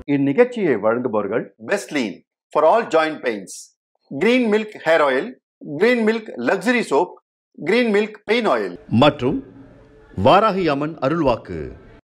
இந்நிகழ்ச்சியை வழங்குபவர்கள் பெஸ்ட்லீன் for all joint pains green milk hair oil green milk luxury soap green milk pain oil மற்றும் வாராகி அம்மன் அருள்வாக்கு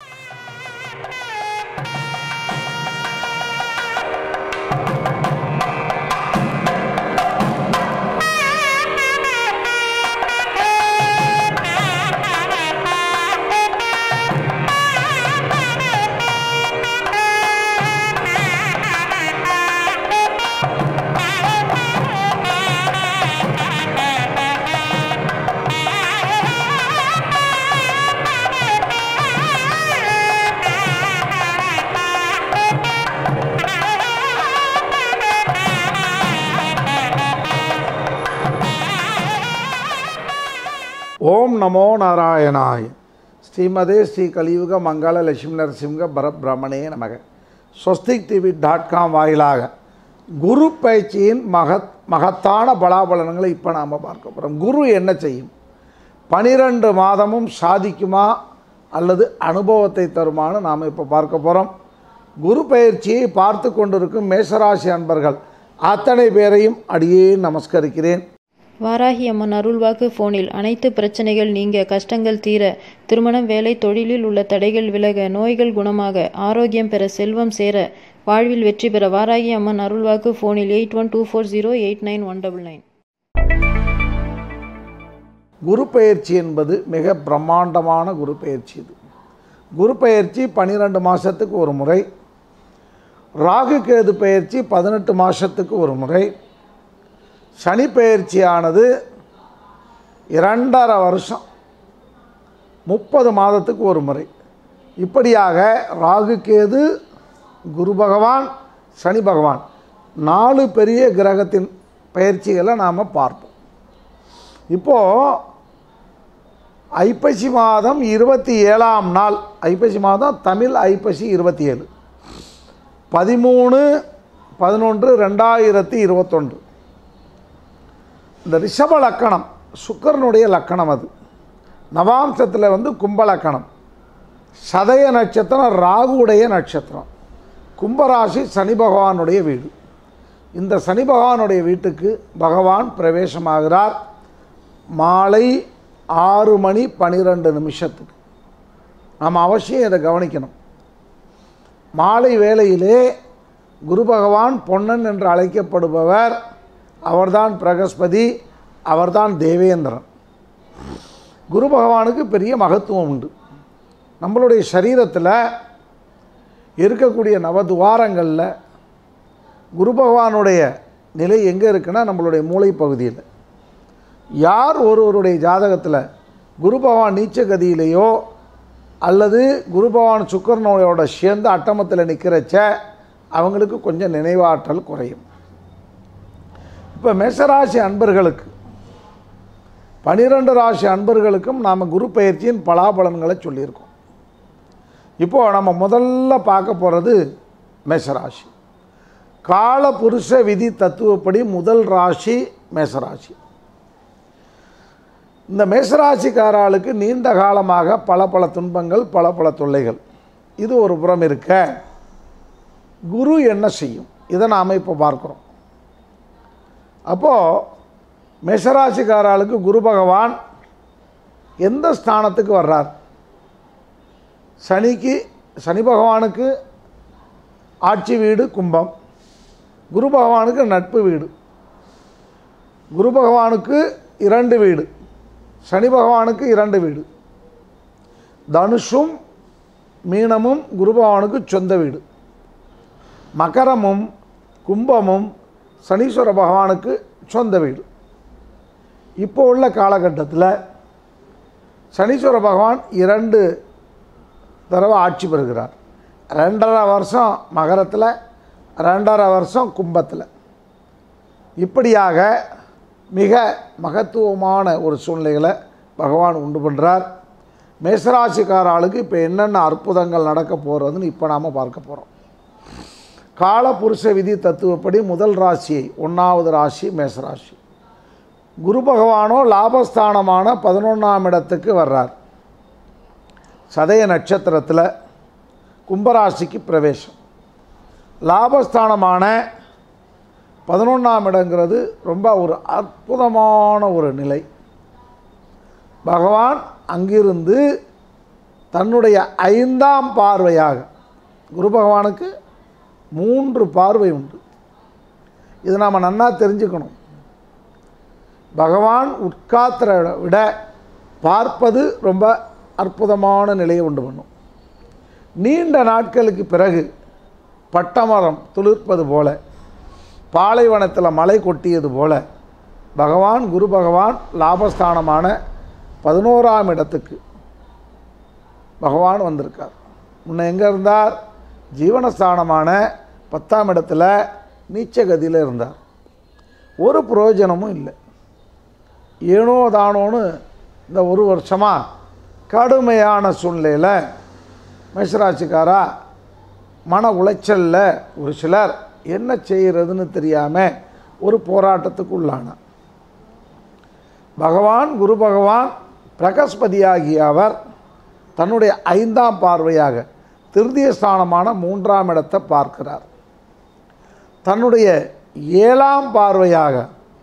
ஓம் நமோ நாராயணாய் ஸ்ரீமதே ஸ்ரீ கலியுக மங்கள லட்சுமி நரசிம்க பரபிரமணே நமக ஸ்வஸ்திக் டிவி டாட் காம் வாயிலாக குரு பயிற்சியின் மகத் மகத்தான பலாபலன்களை இப்போ நாம் பார்க்க போகிறோம் குரு என்ன செய்யும் பனிரெண்டு மாதமும் சாதிக்குமா அல்லது அனுபவத்தை தருமான்னு நாம் இப்போ பார்க்க போகிறோம் குரு பயிற்சியை பார்த்து கொண்டிருக்கும் மேசராசி அன்பர்கள் அத்தனை பேரையும் அடியே நமஸ்கரிக்கிறேன் வாராகி அம்மன் அருள்வாக்கு ஃபோனில் அனைத்து பிரச்சனைகள் நீங்க கஷ்டங்கள் தீர திருமணம் வேலை தொழிலில் உள்ள தடைகள் விலக நோய்கள் குணமாக ஆரோக்கியம் பெற செல்வம் சேர வாழ்வில் வெற்றி பெற வாராகி அம்மன் அருள்வாக்கு ஃபோனில் eight one two four zero eight nine one double nine குரு பெயர்ச்சி என்பது மிக பிரம்மாண்டமான குரு பெயர்ச்சி இது குரு பெயர்ச்சி பன்னிரெண்டு மாதத்துக்கு ஒரு முறை ராகு கேது பெயர்ச்சி பதினெட்டு மாதத்துக்கு ஒரு முறை சனி பெயர்ச்சியானது இரண்டரை வருஷம் முப்பது மாதத்துக்கு ஒரு முறை இப்படியாக ராகு கேது குரு பகவான் சனி பகவான் நாலு பெரிய கிரகத்தின் பயிற்சிகளை நாம் பார்ப்போம் இப்போது ஐப்பசி மாதம் இருபத்தி ஏழாம் நாள் ஐப்பசி மாதம் தமிழ் ஐப்பசி இருபத்தி ஏழு பதிமூணு பதினொன்று ரெண்டாயிரத்தி இருபத்தொன்று இந்த ரிஷப லக்கணம் சுக்கரனுடைய லக்கணம் அது நவாம்சத்தில் வந்து கும்ப லக்கணம் சதய நட்சத்திரம் ராகுடைய நட்சத்திரம் கும்பராசி சனி பகவானுடைய வீடு இந்த சனி பகவானுடைய வீட்டுக்கு பகவான் பிரவேசமாகிறார் மாலை ஆறு மணி பன்னிரெண்டு நிமிஷத்துக்கு நாம் அவசியம் இதை கவனிக்கணும் மாலை வேளையிலே குரு பகவான் பொன்னன் என்று அழைக்கப்படுபவர் அவர்தான் பிரகஸ்பதி அவர்தான் தேவேந்திரன் குரு பகவானுக்கு பெரிய மகத்துவம் உண்டு நம்மளுடைய சரீரத்தில் இருக்கக்கூடிய நவதுவாரங்களில் குரு பகவானுடைய நிலை எங்கே இருக்குன்னா நம்மளுடைய மூளை பகுதியில் யார் ஒருவருடைய ஜாதகத்தில் குரு பகவான் நீச்சகதியிலேயோ அல்லது குரு பகவான் சுக்கரனோட சேர்ந்து அட்டமத்தில் நிற்கிறச்ச அவங்களுக்கு கொஞ்சம் நினைவாற்றல் குறையும் இப்போ மேசராசி அன்பர்களுக்கு பனிரெண்டு ராசி அன்பர்களுக்கும் நாம் குரு பயிற்சியின் பலாபலன்களை சொல்லியிருக்கோம் இப்போது நம்ம முதல்ல பார்க்க போகிறது மேசராசி கால புருஷ விதி தத்துவப்படி முதல் ராசி மேசராசி இந்த மேசராசிக்காராளுக்கு நீண்ட காலமாக பல பல துன்பங்கள் பல பல தொல்லைகள் இது ஒரு புறம் இருக்க குரு என்ன செய்யும் இதை நாம் இப்போ பார்க்குறோம் அப்போது மேஷராசிக்காராளுக்கு குரு பகவான் எந்த ஸ்தானத்துக்கு வர்றார் சனிக்கு சனி பகவானுக்கு ஆட்சி வீடு கும்பம் குரு பகவானுக்கு நட்பு வீடு குரு பகவானுக்கு இரண்டு வீடு சனி பகவானுக்கு இரண்டு வீடு தனுஷும் மீனமும் குரு பகவானுக்கு சொந்த வீடு மகரமும் கும்பமும் சனீஸ்வர பகவானுக்கு சொந்த வீடு இப்போ உள்ள காலகட்டத்தில் சனீஸ்வர பகவான் இரண்டு தடவை ஆட்சி பெறுகிறார் ரெண்டரை வருஷம் மகரத்தில் ரெண்டரை வருஷம் கும்பத்தில் இப்படியாக மிக மகத்துவமான ஒரு சூழ்நிலைகளை பகவான் உண்டு பண்ணுறார் மேசராசிக்கார ஆளுக்கு இப்போ என்னென்ன அற்புதங்கள் நடக்க போகிறதுன்னு இப்போ நாம் பார்க்க போகிறோம் காலபுருஷ விதி தத்துவப்படி முதல் ராசியை ஒன்றாவது ராசி மேசராசி குரு பகவானோ லாபஸ்தானமான பதினொன்றாம் இடத்துக்கு வர்றார் சதய நட்சத்திரத்தில் கும்பராசிக்கு பிரவேசம் லாபஸ்தானமான பதினொன்றாம் இடங்கிறது ரொம்ப ஒரு அற்புதமான ஒரு நிலை பகவான் அங்கிருந்து தன்னுடைய ஐந்தாம் பார்வையாக குரு பகவானுக்கு மூன்று பார்வை உண்டு இது நாம் நன்னா தெரிஞ்சுக்கணும் பகவான் உட்காத்திர விட பார்ப்பது ரொம்ப அற்புதமான நிலையை உண்டு பண்ணும் நீண்ட நாட்களுக்கு பிறகு பட்டமரம் துளிர்ப்பது போல பாலைவனத்தில் மலை கொட்டியது போல பகவான் குரு பகவான் லாபஸ்தானமான பதினோராம் இடத்துக்கு பகவான் வந்திருக்கார் முன்ன எங்கே இருந்தார் ஜீவனஸ்தானமான பத்தாம் இடத்துல நீச்சகதியில் இருந்தார் ஒரு பிரயோஜனமும் இல்லை ஏனோ தானோன்னு இந்த ஒரு வருஷமாக கடுமையான சூழ்நிலையில் மேஷராசிக்காரா மன உளைச்சலில் ஒரு சிலர் என்ன செய்கிறதுன்னு தெரியாமல் ஒரு போராட்டத்துக்கு உள்ளானார் பகவான் குரு பகவான் பிரகஸ்பதியாகிய அவர் தன்னுடைய ஐந்தாம் பார்வையாக திருதிய ஸ்தானமான மூன்றாம் இடத்தை பார்க்கிறார் தன்னுடைய ஏழாம் பார்வையாக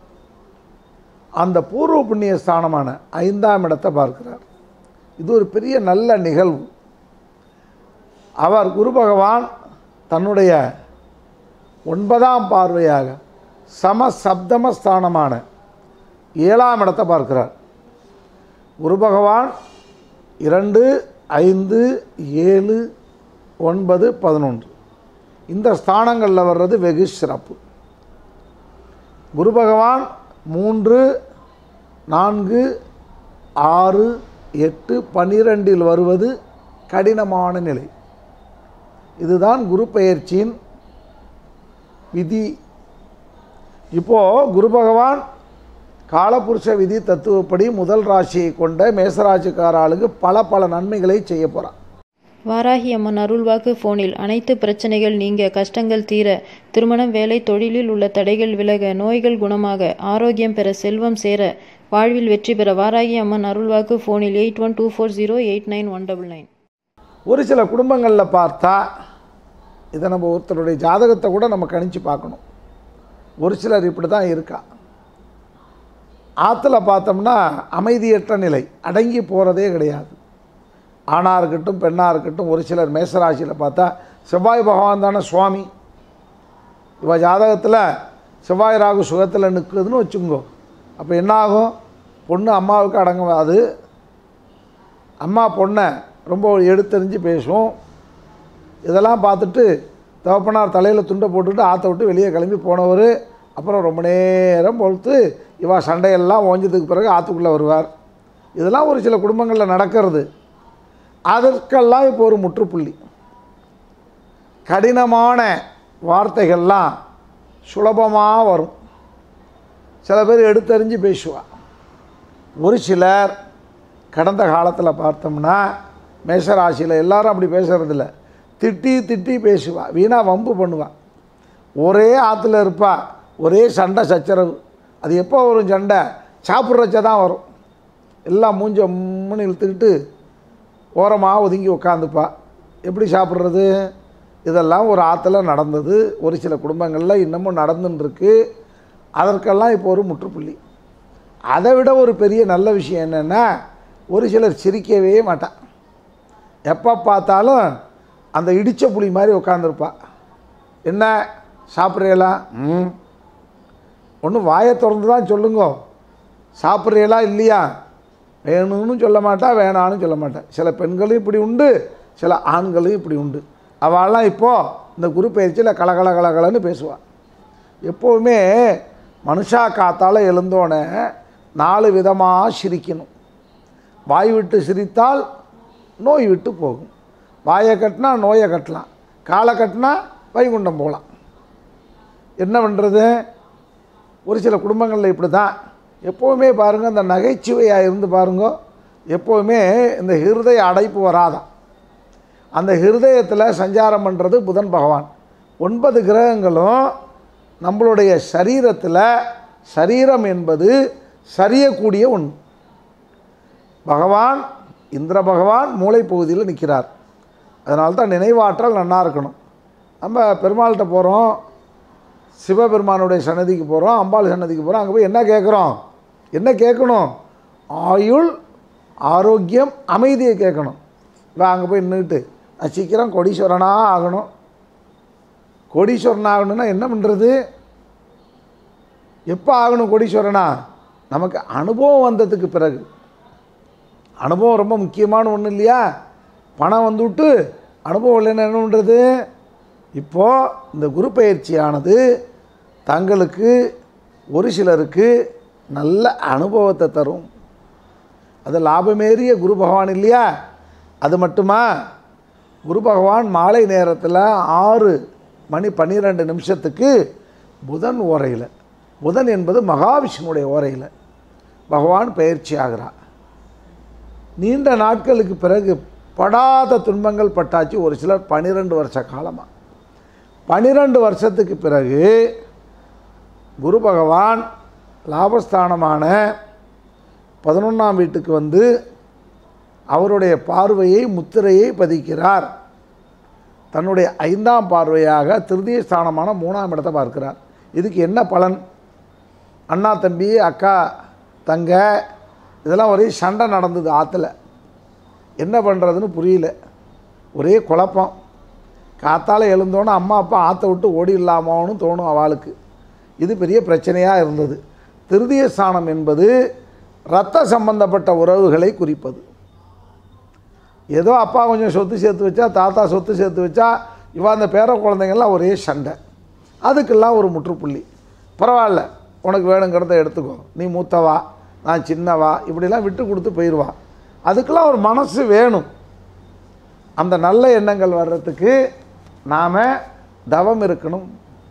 அந்த பூர்வ புண்ணிய ஸ்தானமான ஐந்தாம் இடத்தை பார்க்கிறார் இது ஒரு பெரிய நல்ல நிகழ்வு அவர் குரு பகவான் தன்னுடைய ஒன்பதாம் பார்வையாக சம சப்தம ஸ்தானமான ஏழாம் இடத்தை பார்க்கிறார் குரு பகவான் இரண்டு ஐந்து ஏழு ஒன்பது பதினொன்று இந்த ஸ்தானங்களில் வர்றது வெகு சிறப்பு குரு பகவான் மூன்று நான்கு ஆறு எட்டு பன்னிரெண்டில் வருவது கடினமான நிலை இதுதான் குரு பெயர்ச்சியின் விதி இப்போது குரு பகவான் காலபுருஷ விதி தத்துவப்படி முதல் ராசியை கொண்ட மேசராசிக்கார ஆளுக்கு பல பல நன்மைகளை செய்ய போகிறான் வாராகி அம்மன் அருள்வாக்கு ஃபோனில் அனைத்து பிரச்சனைகள் நீங்க கஷ்டங்கள் தீர திருமணம் வேலை தொழிலில் உள்ள தடைகள் விலக நோய்கள் குணமாக ஆரோக்கியம் பெற செல்வம் சேர வாழ்வில் வெற்றி பெற வாராகி அம்மன் அருள்வாக்கு ஃபோனில் eight one two four zero eight nine one double nine ஒரு சில குடும்பங்களில் பார்த்தா இதை நம்ம ஒருத்தருடைய ஜாதகத்தை கூட நம்ம கணிச்சு பார்க்கணும் ஒரு சிலர் இப்படி தான் இருக்கா ஆற்றுல பார்த்தோம்னா அமைதியற்ற நிலை அடங்கி போகிறதே கிடையாது ஆணாக இருக்கட்டும் பெண்ணாக இருக்கட்டும் ஒரு சிலர் மேசராசியில் பார்த்தா செவ்வாய் பகவான் தானே சுவாமி இவ ஜாதகத்தில் செவ்வாய் ராகு சுகத்தில் நிற்குதுன்னு வச்சுக்கோ அப்போ என்ன ஆகும் பொண்ணு அம்மாவுக்கு அடங்காது அம்மா பொண்ணை ரொம்ப எடுத்தெறிஞ்சு பேசும் இதெல்லாம் பார்த்துட்டு தகப்பனார் தலையில் துண்டை போட்டுட்டு ஆற்ற விட்டு வெளியே கிளம்பி போனவர் அப்புறம் ரொம்ப நேரம் பொறுத்து இவா சண்டையெல்லாம் ஓஞ்சதுக்கு பிறகு ஆற்றுக்குள்ளே வருவார் இதெல்லாம் ஒரு சில குடும்பங்களில் நடக்கிறது அதற்கெல்லாம் இப்போ ஒரு முற்றுப்புள்ளி கடினமான வார்த்தைகள்லாம் சுலபமாக வரும் சில பேர் எடுத்தறிஞ்சு பேசுவா ஒரு சிலர் கடந்த காலத்தில் பார்த்தோம்னா மேஷராசியில் எல்லாரும் அப்படி பேசுறதில்ல திட்டி திட்டி பேசுவா வீணாக வம்பு பண்ணுவா ஒரே ஆற்றுல இருப்பா ஒரே சண்டை சச்சரவு அது எப்போ வரும் சண்டை சாப்பிட்றச்ச தான் வரும் எல்லாம் மூஞ்ச முன்னு இழுத்துக்கிட்டு ஓரமாக ஒதுங்கி உக்காந்துப்பா எப்படி சாப்பிட்றது இதெல்லாம் ஒரு ஆற்றுல நடந்தது ஒரு சில குடும்பங்களில் இன்னமும் நடந்துன்னு இருக்கு அதற்கெல்லாம் இப்போ ஒரு முற்றுப்புள்ளி அதை விட ஒரு பெரிய நல்ல விஷயம் என்னென்னா ஒரு சிலர் சிரிக்கவே மாட்டான் எப்போ பார்த்தாலும் அந்த இடித்த புளி மாதிரி உட்காந்துருப்பா என்ன சாப்பிட்றீங்களா ம் ஒன்று வாயை திறந்து தான் சொல்லுங்க சாப்பிட்றீங்களா இல்லையா வேணும்னு சொல்ல மாட்டா வேணான்னு சொல்ல மாட்டா சில பெண்களும் இப்படி உண்டு சில ஆண்களும் இப்படி உண்டு அவள்லாம் இப்போது இந்த குரு பயிற்சியில் கலகல கலகலன்னு பேசுவாள் எப்போவுமே மனுஷா காத்தால் எழுந்தோடனே நாலு விதமாக சிரிக்கணும் வாய் விட்டு சிரித்தால் நோய் விட்டு போகும் வாயை கட்டினா நோயை கட்டலாம் காலை கட்டினா வைகுண்டம் போகலாம் என்ன பண்ணுறது ஒரு சில குடும்பங்களில் இப்படி தான் எப்போவுமே பாருங்கள் இந்த நகைச்சுவையாக இருந்து பாருங்க எப்போவுமே இந்த ஹிருதய அடைப்பு வராதான் அந்த ஹிருதயத்தில் சஞ்சாரம் பண்ணுறது புதன் பகவான் ஒன்பது கிரகங்களும் நம்மளுடைய சரீரத்தில் சரீரம் என்பது சரியக்கூடிய ஒன்று பகவான் இந்திர பகவான் மூளை பகுதியில் நிற்கிறார் அதனால தான் நினைவாற்றல் நன்னா இருக்கணும் நம்ம பெருமாள்கிட்ட போகிறோம் சிவபெருமானுடைய சன்னதிக்கு போகிறோம் அம்பாள் சன்னதிக்கு போகிறோம் அங்கே போய் என்ன கேட்குறோம் என்ன கேட்கணும் ஆயுள் ஆரோக்கியம் அமைதியை கேட்கணும் இப்போ அங்கே போய் நின்றுட்டு நான் சீக்கிரம் கோடீஸ்வரனாக ஆகணும் கோடீஸ்வரன் ஆகணும்னா என்ன பண்ணுறது எப்போ ஆகணும் கோடீஸ்வரனா நமக்கு அனுபவம் வந்ததுக்கு பிறகு அனுபவம் ரொம்ப முக்கியமான ஒன்று இல்லையா பணம் வந்துவிட்டு அனுபவம் இல்லைன்னா என்ன பண்ணுறது இப்போது இந்த குரு பயிற்சியானது தங்களுக்கு ஒரு சிலருக்கு நல்ல அனுபவத்தை தரும் அது லாபமேறிய குரு பகவான் இல்லையா அது மட்டுமா குரு பகவான் மாலை நேரத்தில் ஆறு மணி பன்னிரெண்டு நிமிஷத்துக்கு புதன் ஓரையில் புதன் என்பது மகாவிஷ்ணுடைய ஓரையில் பகவான் பயிற்சி ஆகிறார் நீண்ட நாட்களுக்கு பிறகு படாத துன்பங்கள் பட்டாச்சு ஒரு சிலர் பன்னிரெண்டு வருஷ காலமாக பன்னிரெண்டு வருஷத்துக்கு பிறகு குரு பகவான் லாபஸ்தானமான பதினொன்றாம் வீட்டுக்கு வந்து அவருடைய பார்வையை முத்திரையை பதிக்கிறார் தன்னுடைய ஐந்தாம் பார்வையாக திருதிய ஸ்தானமான மூணாம் இடத்தை பார்க்கிறார் இதுக்கு என்ன பலன் அண்ணா தம்பி அக்கா தங்க இதெல்லாம் ஒரே சண்டை நடந்தது ஆற்றுல என்ன பண்ணுறதுன்னு புரியல ஒரே குழப்பம் காத்தால் எழுந்தோன்னே அம்மா அப்பா ஆற்ற விட்டு ஓடிடலாமான்னு தோணும் அவளுக்கு இது பெரிய பிரச்சனையாக இருந்தது திருதிய ஸ்தானம் என்பது இரத்த சம்பந்தப்பட்ட உறவுகளை குறிப்பது ஏதோ அப்பா கொஞ்சம் சொத்து சேர்த்து வச்சா தாத்தா சொத்து சேர்த்து வச்சா இவன் அந்த பேர குழந்தைங்கள்லாம் ஒரே சண்டை அதுக்கெல்லாம் ஒரு முற்றுப்புள்ளி பரவாயில்ல உனக்கு வேணுங்கிறத எடுத்துக்கோ நீ மூத்தவா நான் சின்னவா இப்படிலாம் விட்டு கொடுத்து போயிடுவா அதுக்கெல்லாம் ஒரு மனசு வேணும் அந்த நல்ல எண்ணங்கள் வர்றதுக்கு நாம் தவம் இருக்கணும்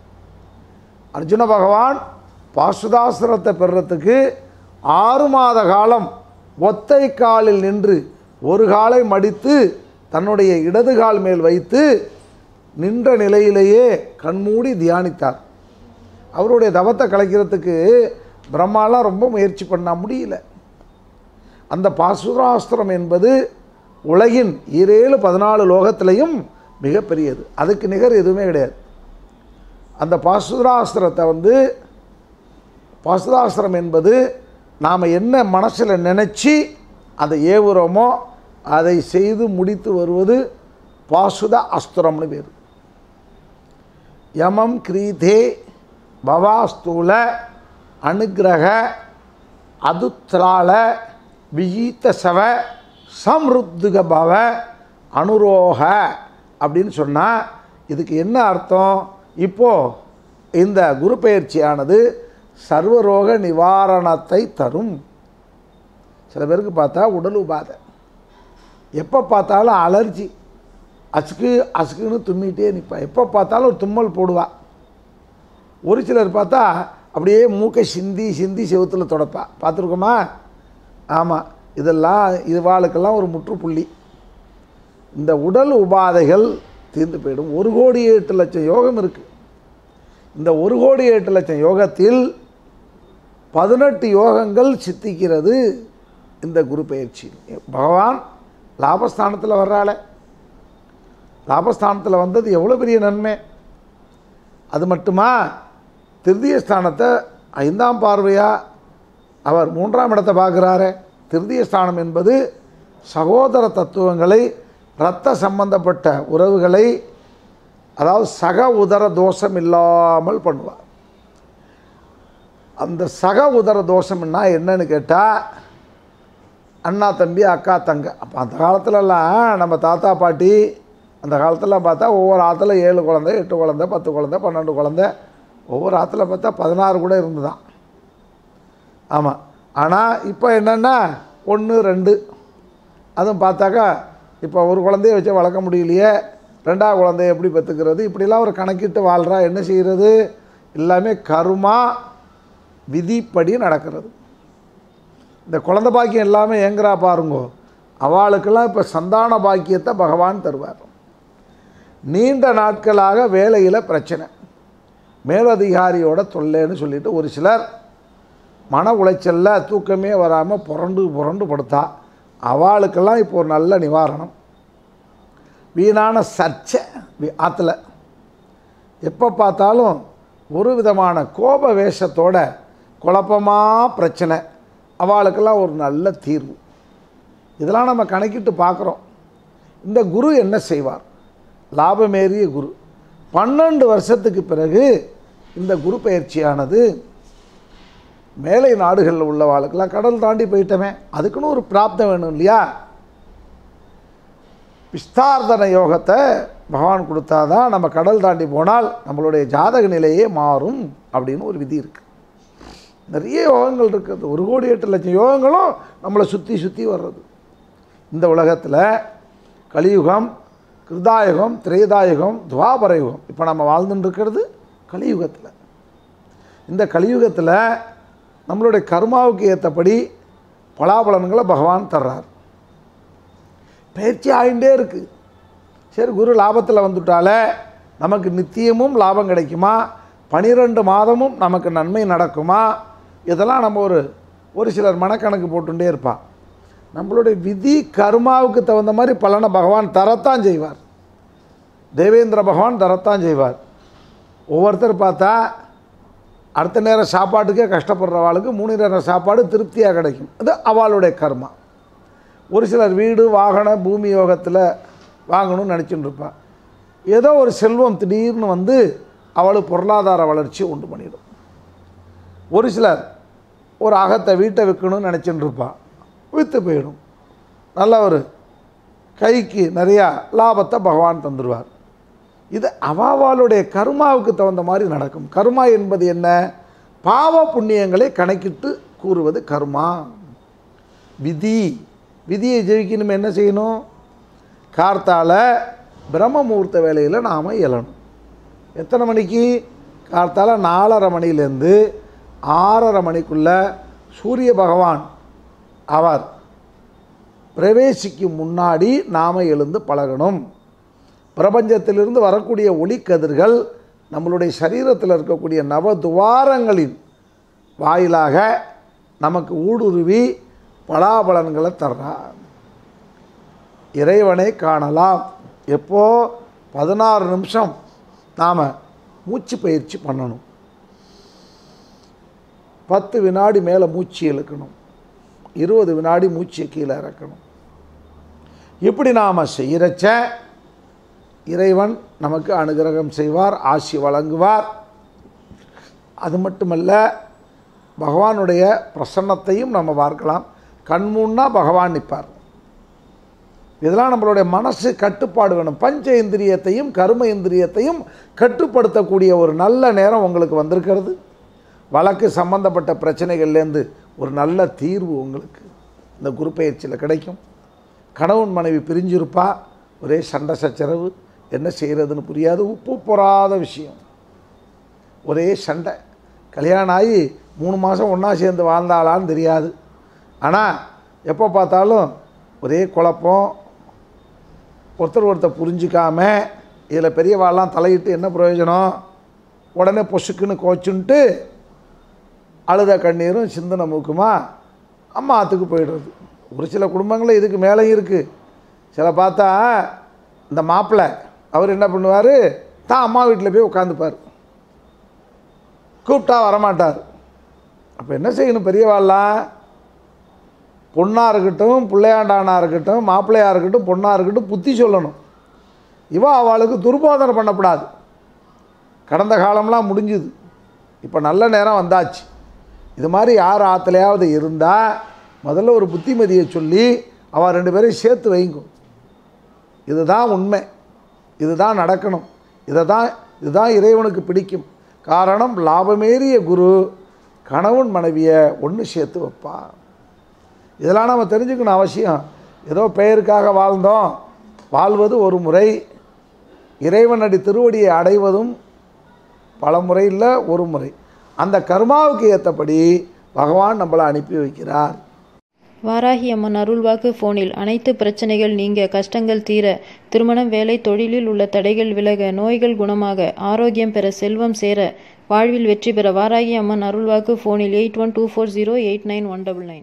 அர்ஜுன பகவான் பாசுதாசிரத்தை பெறுறதுக்கு ஆறு மாத காலம் ஒத்தை காலில் நின்று ஒரு காலை மடித்து தன்னுடைய இடது கால் மேல் வைத்து நின்ற நிலையிலேயே கண்மூடி தியானித்தார் அவருடைய தவத்தை கலைக்கிறதுக்கு பிரம்மாலாம் ரொம்ப முயற்சி பண்ண முடியல அந்த பாசுராஸ்திரம் என்பது உலகின் ஈரேழு பதினாலு லோகத்திலையும் மிகப்பெரியது அதுக்கு நிகர் எதுவுமே கிடையாது அந்த பாசுராஸ்திரத்தை வந்து பாசுராஸ்திரம் என்பது நாம் என்ன மனசில் நினச்சி அதை ஏவுறோமோ அதை செய்து முடித்து வருவது பாசுத அஸ்திரம்னு பேர் யமம் கிரீதே பவாஸ்தூல அனுகிரக அதுத்ரால விஜீத்த சவ சம்ருத்துக பவ அனுரோக அப்படின்னு சொன்னால் இதுக்கு என்ன அர்த்தம் இப்போது இந்த குரு பயிற்சியானது சர்வரோக நிவாரணத்தை தரும் சில பேருக்கு பார்த்தா உடல் உபாதை எப்போ பார்த்தாலும் அலர்ஜி அசுக்கு அசுக்குன்னு தும்மிட்டே நிற்பா எப்போ பார்த்தாலும் ஒரு தும்மல் போடுவா ஒரு சிலர் பார்த்தா அப்படியே மூக்கை சிந்தி சிந்தி செவுத்தில் தொடப்பா பார்த்துருக்கோமா ஆமாம் இதெல்லாம் இதுவாளுக்கெல்லாம் ஒரு முற்றுப்புள்ளி இந்த உடல் உபாதைகள் தீர்ந்து போயிடும் ஒரு கோடி எட்டு லட்சம் யோகம் இருக்குது இந்த ஒரு கோடி எட்டு லட்சம் யோகத்தில் பதினெட்டு யோகங்கள் சித்திக்கிறது இந்த குரு பயிற்சி பகவான் லாபஸ்தானத்தில் வர்றாளே லாபஸ்தானத்தில் வந்தது எவ்வளோ பெரிய நன்மை அது மட்டுமா திருதிய ஸ்தானத்தை ஐந்தாம் பார்வையாக அவர் மூன்றாம் இடத்தை பார்க்குறாரு திருதிய ஸ்தானம் என்பது சகோதர தத்துவங்களை இரத்த சம்பந்தப்பட்ட உறவுகளை அதாவது சக உதர தோஷம் இல்லாமல் பண்ணுவார் அந்த சக உதர தோஷம்னா என்னன்னு கேட்டால் அண்ணா தம்பி அக்கா தங்க அப்போ அந்த காலத்துலலாம் நம்ம தாத்தா பாட்டி அந்த காலத்தில் பார்த்தா ஒவ்வொரு ஆற்றுல ஏழு குழந்தை எட்டு குழந்தை பத்து குழந்தை பன்னெண்டு குழந்தை ஒவ்வொரு ஆற்றுல பார்த்தா பதினாறு கூட இருந்துதான் ஆமாம் ஆனால் இப்போ என்னென்னா ஒன்று ரெண்டு அதுவும் பார்த்தாக்கா இப்போ ஒரு குழந்தைய வச்சு வளர்க்க முடியலையே ரெண்டாவது குழந்தைய எப்படி பெற்றுக்கிறது இப்படிலாம் ஒரு கணக்கிட்டு வாழ்கிறா என்ன செய்கிறது எல்லாமே கருமா விதிப்படி நடக்கிறது இந்த குழந்தை பாக்கியம் எல்லாமே ஏங்குறா பாருங்கோ அவளுக்கெல்லாம் இப்போ சந்தான பாக்கியத்தை பகவான் தருவார் நீண்ட நாட்களாக வேலையில் பிரச்சனை மேலதிகாரியோட தொல்லைன்னு சொல்லிட்டு ஒரு சிலர் மன உளைச்சலில் தூக்கமே வராமல் புரண்டு புரண்டு படுத்தா அவளுக்கெல்லாம் இப்போ ஒரு நல்ல நிவாரணம் வீணான சர்ச்சை வி- ஆற்றுல எப்போ பார்த்தாலும் ஒரு விதமான கோப வேஷத்தோட குழப்பமாக பிரச்சனை அவளுக்கெல்லாம் ஒரு நல்ல தீர்வு இதெல்லாம் நம்ம கணக்கிட்டு பார்க்குறோம் இந்த குரு என்ன செய்வார் லாபமேறிய குரு பன்னெண்டு வருஷத்துக்கு பிறகு இந்த குரு பயிற்சியானது மேலை நாடுகளில் உள்ளவாளுக்கெல்லாம் கடல் தாண்டி போயிட்டமே அதுக்குன்னு ஒரு பிராப்தம் வேணும் இல்லையா விஸ்தார்த்தன யோகத்தை பகவான் கொடுத்தாதான் நம்ம கடல் தாண்டி போனால் நம்மளுடைய ஜாதக நிலையே மாறும் அப்படின்னு ஒரு விதி இருக்குது நிறைய யோகங்கள் இருக்குது ஒரு கோடி எட்டு லட்சம் யோகங்களும் நம்மளை சுற்றி சுற்றி வர்றது இந்த உலகத்தில் கலியுகம் கிருதாயுகம் திரேதாயுகம் துவாபர யுகம் இப்போ நம்ம வாழ்ந்துட்டு இருக்கிறது கலியுகத்தில் இந்த கலியுகத்தில் நம்மளுடைய கர்மாவுக்கு ஏற்றபடி பலாபலன்களை பகவான் தர்றார் பயிற்சி ஆகிட்டே இருக்குது சரி குரு லாபத்தில் வந்துட்டாலே நமக்கு நித்தியமும் லாபம் கிடைக்குமா பனிரெண்டு மாதமும் நமக்கு நன்மை நடக்குமா இதெல்லாம் நம்ம ஒரு ஒரு சிலர் மனக்கணக்கு போட்டுட்டே இருப்பா நம்மளுடைய விதி கர்மாவுக்கு தகுந்த மாதிரி பலனை பகவான் தரத்தான் செய்வார் தேவேந்திர பகவான் தரத்தான் செய்வார் ஒவ்வொருத்தர் பார்த்தா அடுத்த நேரம் சாப்பாட்டுக்கே கஷ்டப்படுறவாளுக்கு மூணு நேரம் சாப்பாடு திருப்தியாக கிடைக்கும் அது அவளுடைய கர்மா ஒரு சிலர் வீடு வாகன பூமி யோகத்தில் வாங்கணும்னு நினச்சிட்டு இருப்பாள் ஏதோ ஒரு செல்வம் திடீர்னு வந்து அவளுக்கு பொருளாதார வளர்ச்சி உண்டு பண்ணிடும் ஒரு சிலர் ஒரு அகத்தை வீட்டை விற்கணும்னு நினச்சிட்டு இருப்பாள் விற்று போயிடும் நல்ல ஒரு கைக்கு நிறையா லாபத்தை பகவான் தந்துடுவார் இது அவாவாளுடைய கர்மாவுக்கு தகுந்த மாதிரி நடக்கும் கர்மா என்பது என்ன பாவ புண்ணியங்களை கணக்கிட்டு கூறுவது கர்மா விதி விதியை ஜெயிக்கணும் என்ன செய்யணும் கார்த்தால பிரம்ம முகூர்த்த வேலையில் நாம் எழணும் எத்தனை மணிக்கு கார்த்தால நாலரை மணிலேருந்து ஆறரை மணிக்குள்ள சூரிய பகவான் அவர் பிரவேசிக்கும் முன்னாடி நாம் எழுந்து பழகணும் பிரபஞ்சத்திலிருந்து வரக்கூடிய ஒளிக்கதிர்கள் நம்மளுடைய சரீரத்தில் இருக்கக்கூடிய நவதுவாரங்களின் வாயிலாக நமக்கு ஊடுருவி பலாபலன்களை தர்றார் இறைவனை காணலாம் எப்போ பதினாறு நிமிஷம் நாம் மூச்சு பயிற்சி பண்ணணும் பத்து வினாடி மேலே மூச்சு இழுக்கணும் இருபது வினாடி மூச்சு கீழே இறக்கணும் இப்படி நாம் செய்கிறச்ச இறைவன் நமக்கு அனுகிரகம் செய்வார் ஆசி வழங்குவார் அது மட்டுமல்ல பகவானுடைய பிரசன்னத்தையும் நம்ம பார்க்கலாம் கண்முன்னா பகவான் நிற்பார் இதெல்லாம் நம்மளுடைய மனசு கட்டுப்பாடு வேணும் பஞ்ச இந்திரியத்தையும் கர்ம இந்திரியத்தையும் கட்டுப்படுத்தக்கூடிய ஒரு நல்ல நேரம் உங்களுக்கு வந்திருக்கிறது வழக்கு சம்பந்தப்பட்ட பிரச்சனைகள்லேருந்து ஒரு நல்ல தீர்வு உங்களுக்கு இந்த குரு பயிற்சியில் கிடைக்கும் கணவன் மனைவி பிரிஞ்சிருப்பா ஒரே சண்டை சச்சரவு என்ன செய்கிறதுன்னு புரியாது உப்பு பொறாத விஷயம் ஒரே சண்டை கல்யாணம் ஆகி மூணு மாதம் ஒன்றா சேர்ந்து வாழ்ந்தாளான்னு தெரியாது ஆனால் எப்போ பார்த்தாலும் ஒரே குழப்பம் ஒருத்தர் ஒருத்தர் புரிஞ்சிக்காம இதில் பெரியவாள்லாம் தலையிட்டு என்ன பிரயோஜனம் உடனே பொசுக்குன்னு கோச்சுன்ட்டு அழுத கண்ணீரும் சிந்தனை மூக்குமா அம்மா ஆற்றுக்கு போயிடுறது ஒரு சில குடும்பங்களில் இதுக்கு மேலேயும் இருக்குது சில பார்த்தா இந்த மாப்பிள்ளை அவர் என்ன பண்ணுவார் தான் அம்மா வீட்டில் போய் உட்காந்துப்பார் கூப்பிட்டா வரமாட்டார் அப்போ என்ன செய்யணும் பெரியவாள்லாம் பொண்ணாக இருக்கட்டும் பிள்ளையாண்டானாக இருக்கட்டும் மாப்பிள்ளையாக இருக்கட்டும் பொண்ணாக இருக்கட்டும் புத்தி சொல்லணும் இவ அவளுக்கு துர்போதனை பண்ணக்கூடாது கடந்த காலம்லாம் முடிஞ்சுது இப்போ நல்ல நேரம் வந்தாச்சு இது மாதிரி யார் ஆற்றுலையாவது இருந்தால் முதல்ல ஒரு புத்திமதியை சொல்லி அவள் ரெண்டு பேரையும் சேர்த்து வைங்கும் இதுதான் உண்மை இதுதான் நடக்கணும் இதை தான் இதுதான் இறைவனுக்கு பிடிக்கும் காரணம் லாபமேறிய குரு கணவன் மனைவியை ஒன்று சேர்த்து வைப்பா இதெல்லாம் நம்ம தெரிஞ்சுக்கணும் அவசியம் ஏதோ பெயருக்காக வாழ்ந்தோம் வாழ்வது ஒரு முறை இறைவனடி திருவடியை அடைவதும் பல முறை இல்லை ஒரு முறை அந்த கர்மாவுக்கு ஏற்றபடி பகவான் நம்மளை அனுப்பி வைக்கிறார் வாராகி அம்மன் அருள்வாக்கு ஃபோனில் அனைத்து பிரச்சனைகள் நீங்க கஷ்டங்கள் தீர திருமணம் வேலை தொழிலில் உள்ள தடைகள் விலக நோய்கள் குணமாக ஆரோக்கியம் பெற செல்வம் சேர வாழ்வில் வெற்றி பெற வாராகி அம்மன் அருள்வாக்கு ஃபோனில் eight one two four zero eight nine one double nine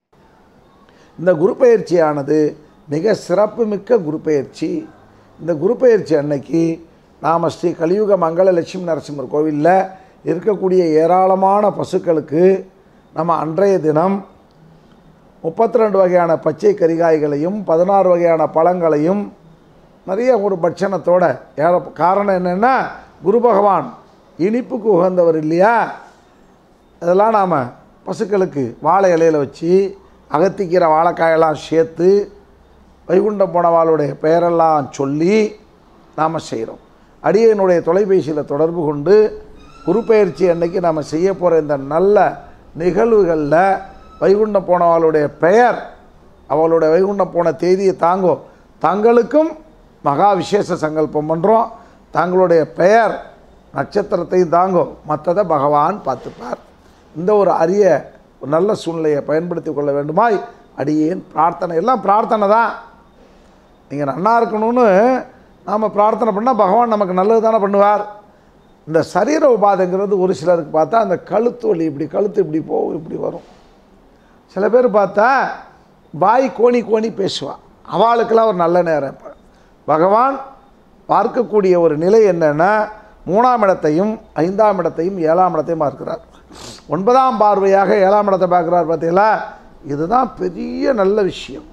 இந்த குரு பயிற்சியானது மிக சிறப்புமிக்க குரு பயிற்சி இந்த குரு பயிற்சி அன்னைக்கு நாம் ஸ்ரீ கலியுக மங்கள லட்சுமி நரசிம்மர் கோவிலில் இருக்கக்கூடிய ஏராளமான பசுக்களுக்கு நம்ம அன்றைய தினம் முப்பத்தி ரெண்டு வகையான பச்சை கரிகாய்களையும் பதினாறு வகையான பழங்களையும் நிறைய ஒரு பட்சணத்தோட ஏற காரணம் என்னென்னா குரு பகவான் இனிப்புக்கு உகந்தவர் இல்லையா இதெல்லாம் நாம் பசுக்களுக்கு வாழை இலையில் வச்சு அகத்திக்கீரை வாழைக்காயெல்லாம் சேர்த்து வைகுண்டம் போனவாளுடைய பெயரெல்லாம் சொல்லி நாம் செய்கிறோம் அடியனுடைய தொலைபேசியில் தொடர்பு கொண்டு குரு பயிற்சி அன்னைக்கு நாம் செய்ய போகிற இந்த நல்ல நிகழ்வுகளில் வைகுண்டம் போனவாளுடைய பெயர் அவளுடைய வைகுண்டம் போன தேதியை தாங்கோ தங்களுக்கும் மகா விசேஷ சங்கல்பம் பண்ணுறோம் தங்களுடைய பெயர் நட்சத்திரத்தையும் தாங்கோ மற்றதை பகவான் பார்த்துப்பார் இந்த ஒரு அரிய ஒரு நல்ல சூழ்நிலையை பயன்படுத்தி கொள்ள வேண்டுமாய் அடியேன் பிரார்த்தனை எல்லாம் பிரார்த்தனை தான் நீங்கள் நன்னா இருக்கணும்னு நாம் பிரார்த்தனை பண்ணால் பகவான் நமக்கு நல்லது தானே பண்ணுவார் இந்த சரீர உபாதைங்கிறது ஒரு சிலருக்கு பார்த்தா அந்த கழுத்து வலி இப்படி கழுத்து இப்படி போகும் இப்படி வரும் சில பேர் பார்த்தா வாய் கோணி கோணி பேசுவாள் அவளுக்கெல்லாம் ஒரு நல்ல நேரம் இப்போ பகவான் பார்க்கக்கூடிய ஒரு நிலை என்னென்னா மூணாம் இடத்தையும் ஐந்தாம் இடத்தையும் ஏழாம் இடத்தையும் பார்க்கிறார் ஒன்பதாம் பார்வையாக ஏழாம் இடத்தை பார்க்குறார் பார்த்தீங்களா இதுதான் பெரிய நல்ல விஷயம்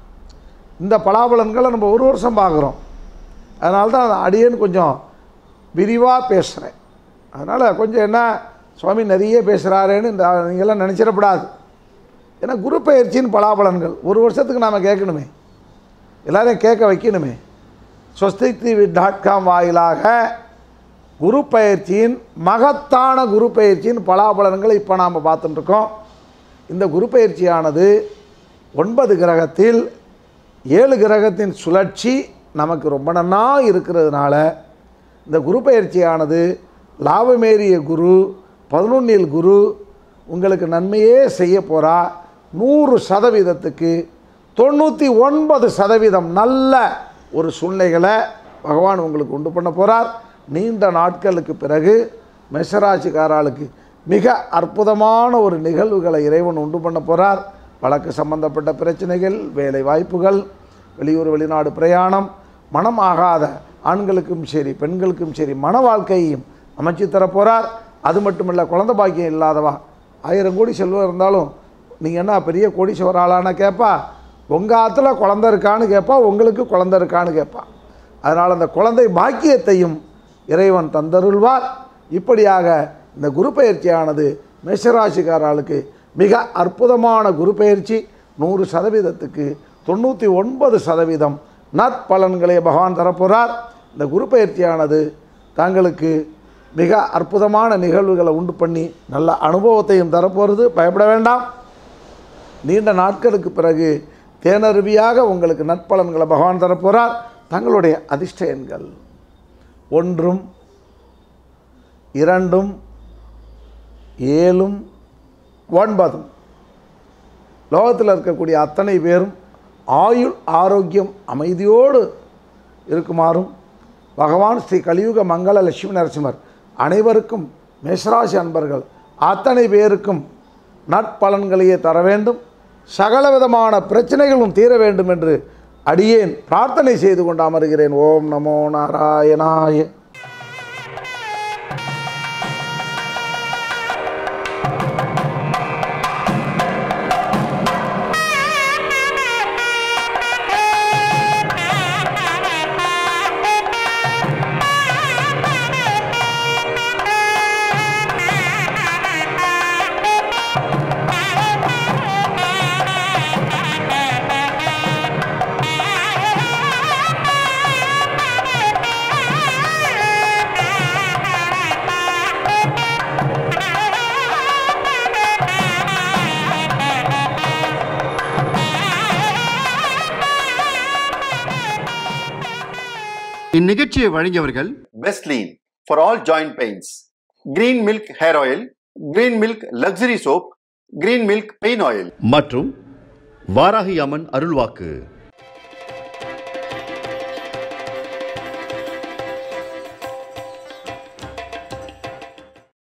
இந்த பலாபலன்களை நம்ம ஒரு வருஷம் பார்க்குறோம் அதனால தான் அடியேன்னு கொஞ்சம் விரிவாக பேசுகிறேன் அதனால் கொஞ்சம் என்ன சுவாமி நிறைய பேசுகிறாரேன்னு இந்த நீங்கள்லாம் நினச்சிடப்படாது ஏன்னா குரு பயிற்சியின் பலாபலன்கள் ஒரு வருஷத்துக்கு நாம் கேட்கணுமே எல்லாரையும் கேட்க வைக்கணுமே ஸ்வஸ்திக் டிவி டாட் காம் வாயிலாக குரு பயிற்சியின் மகத்தான குரு பயிற்சியின் பலாபலன்களை இப்போ நாம் பார்த்துட்டுருக்கோம் இந்த குரு பயிற்சியானது ஒன்பது கிரகத்தில் ஏழு கிரகத்தின் சுழற்சி நமக்கு ரொம்ப நன்னா இருக்கிறதுனால இந்த குரு பயிற்சியானது லாபமேறிய குரு பதினொன்னில் குரு உங்களுக்கு நன்மையே செய்ய போகிறா நூறு சதவீதத்துக்கு தொண்ணூற்றி ஒன்பது சதவீதம் நல்ல ஒரு சூழ்நிலைகளை பகவான் உங்களுக்கு உண்டு பண்ண போகிறார் நீண்ட நாட்களுக்கு பிறகு மெசராசிக்காராளுக்கு மிக அற்புதமான ஒரு நிகழ்வுகளை இறைவன் உண்டு பண்ண போகிறார் வழக்கு சம்பந்தப்பட்ட பிரச்சனைகள் வேலை வாய்ப்புகள் வெளியூர் வெளிநாடு பிரயாணம் மனம் ஆகாத ஆண்களுக்கும் சரி பெண்களுக்கும் சரி மன வாழ்க்கையையும் அமைச்சு தரப்போகிறார் அது மட்டுமல்ல குழந்தை பாக்கியம் இல்லாதவா ஆயிரம் கோடி செல்வம் இருந்தாலும் நீங்கள் என்ன பெரிய கோடீஸ்வர ஆளான கேட்பா உங்கள் ஆற்றுல குழந்த இருக்கான்னு கேட்பா உங்களுக்கு குழந்த இருக்கான்னு கேட்பா அதனால் அந்த குழந்தை பாக்கியத்தையும் இறைவன் தந்தருள்வார் இப்படியாக இந்த குரு பயிற்சியானது மேஷராசிக்காரர்களுக்கு மிக அற்புதமான குரு பயிற்சி நூறு சதவீதத்துக்கு தொண்ணூற்றி ஒன்பது சதவீதம் நற்பலன்களை பகவான் தரப்போகிறார் இந்த குரு பயிற்சியானது தங்களுக்கு மிக அற்புதமான நிகழ்வுகளை உண்டு பண்ணி நல்ல அனுபவத்தையும் தரப்போகிறது பயப்பட வேண்டாம் நீண்ட நாட்களுக்கு பிறகு தேனருவியாக உங்களுக்கு நற்பலன்களை பகவான் தரப்போகிறார் தங்களுடைய அதிர்ஷ்ட எண்கள் ஒன்றும் இரண்டும் ஏழும் ஒன்பதும் லோகத்தில் இருக்கக்கூடிய அத்தனை பேரும் ஆயுள் ஆரோக்கியம் அமைதியோடு இருக்குமாறும் பகவான் ஸ்ரீ கலியுக மங்கள லட்சுமி நரசிம்மர் அனைவருக்கும் மேஷராசி அன்பர்கள் அத்தனை பேருக்கும் நற்பலன்களையே தர வேண்டும் சகலவிதமான பிரச்சனைகளும் தீர வேண்டும் என்று அடியேன் பிரார்த்தனை செய்து கொண்டு அமர்கிறேன் ஓம் நமோ நாராயணாய இந்நிகழ்ச்சியை வழங்கியவர்கள் Bestlean for all joint pains. Green milk hair oil, green milk luxury soap, green milk pain oil. மற்றும் வாராகி அம்மன் அருள்வாக்கு